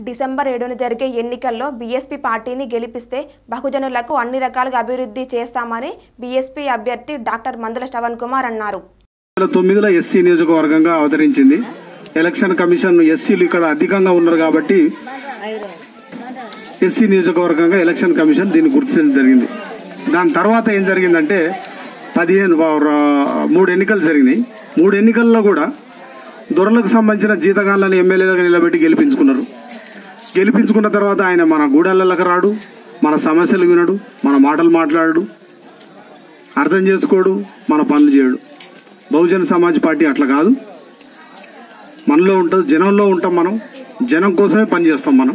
December ఏడున జరిగే ఎన్నికల్లో బీఎస్పీ పార్టీని గెలిపిస్తే బహుజనులకు అన్ని రకాలుగా అభివృద్ధి చేస్తామని బీఎస్పీ అభ్యర్థి డాక్టర్ మందుల శ్రవణ్ కుమార్ అన్నారు వేల తొమ్మిదిలో ఎస్సీ నియోజకవర్గంగా అవతరించింది ఎలక్షన్ కమిషన్ ఎస్సీలు ఇక్కడ అధికంగా ఉన్నారు కాబట్టి ఎస్సీ నియోజకవర్గంగా ఎలక్షన్ కమిషన్ దీన్ని గుర్తించడం జరిగింది దాని తర్వాత ఏం జరిగిందంటే పదిహేను వ- మూడు ఎన్నికలు జరిగినాయి మూడు ఎన్నికల్లో కూడా దొరలకు సంబంధించిన జీతగాళ్ళని ఎమ్మెల్యేలుగా నిలబెట్టి గెలిపించుకున్నారు గెలిపించుకున్న తర్వాత ఆయన మన గూడెళ్ళకి రాడు మన సమస్యలు వినడు మన మాటలు మాట్లాడు అర్థం చేసుకోడు మన పనులు చేయడు బహుజన సమాజ్ పార్టీ అట్లా కాదు మనలో ఉంటుంది జనంలో ఉంటాం మనం జనం కోసమే పనిచేస్తాం మనం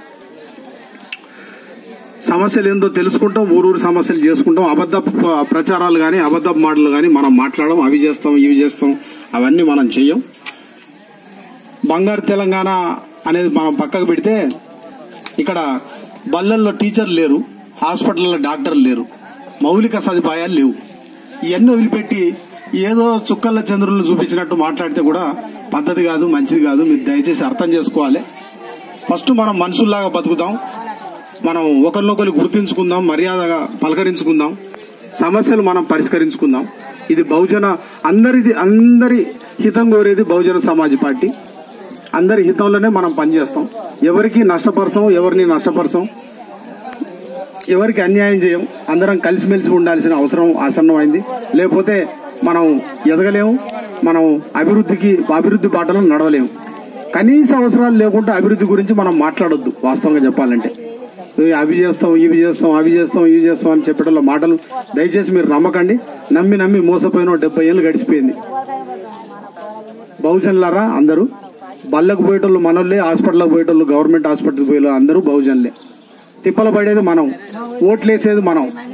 సమస్యలు ఏందో తెలుసుకుంటాం ఊరూరు సమస్యలు చేసుకుంటాం అబద్ధ ప- ప్రచారాలు కానీ అబద్ధ మాటలు కానీ మనం మాట్లాడడం అవి చేస్తాం ఇవి చేస్తాం అవన్నీ మనం చెయ్యం బంగారు తెలంగాణ అనేది మనం పక్కకు పెడితే ఇక్కడ బళ్ళల్లో టీచర్లు లేరు హాస్పిటల్లో డాక్టర్లు లేరు మౌలిక సదుపాయాలు లేవు ఇవన్నీ వదిలిపెట్టి ఏదో చుక్కల చంద్రులను చూపించినట్టు మాట్లాడితే కూడా పద్ధతి కాదు మంచిది కాదు మీరు దయచేసి అర్థం చేసుకోవాలి ఫస్ట్ మనం మనుషుల్లాగా బతుకుతాం మనం ఒకరినొకరు గుర్తించుకుందాం మర్యాదగా పలకరించుకుందాం సమస్యలు మనం పరిష్కరించుకుందాం ఇది బహుజన అందరిది అందరి హితం కోరేది బహుజన సమాజ్ పార్టీ అందరి హితంలోనే మనం పనిచేస్తాం ఎవరికి నష్టపరచం ఎవరిని నష్టపరచం ఎవరికి అన్యాయం చేయం అందరం కలిసిమెలిసి ఉండాల్సిన అవసరం ఆసన్నమైంది లేకపోతే మనం ఎదగలేము మనం అభివృద్ధికి అభివృద్ధి బాటలో నడవలేము కనీస అవసరాలు లేకుండా అభివృద్ధి గురించి మనం మాట్లాడొద్దు వాస్తవంగా చెప్పాలంటే ఏ అవి చేస్తాం ఇవి చేస్తాం అవి చేస్తాం ఇవి చేస్తాం అని చెప్పడంలో మాటలు దయచేసి మీరు నమ్మకండి నమ్మి నమ్మి మోసపోయిన డెబ్బై ఏళ్ళు గడిచిపోయింది బహుజనులారా అందరూ బళ్ళకు పోయేటోళ్ళు మనోళ్ళే హాస్పిటల్కి పోయేటోళ్ళు గవర్నమెంట్ హాస్పిటల్కి పోయే అందరూ బహుజనులే తిప్పలు పడేది మనం ఓట్లు వేసేది మనం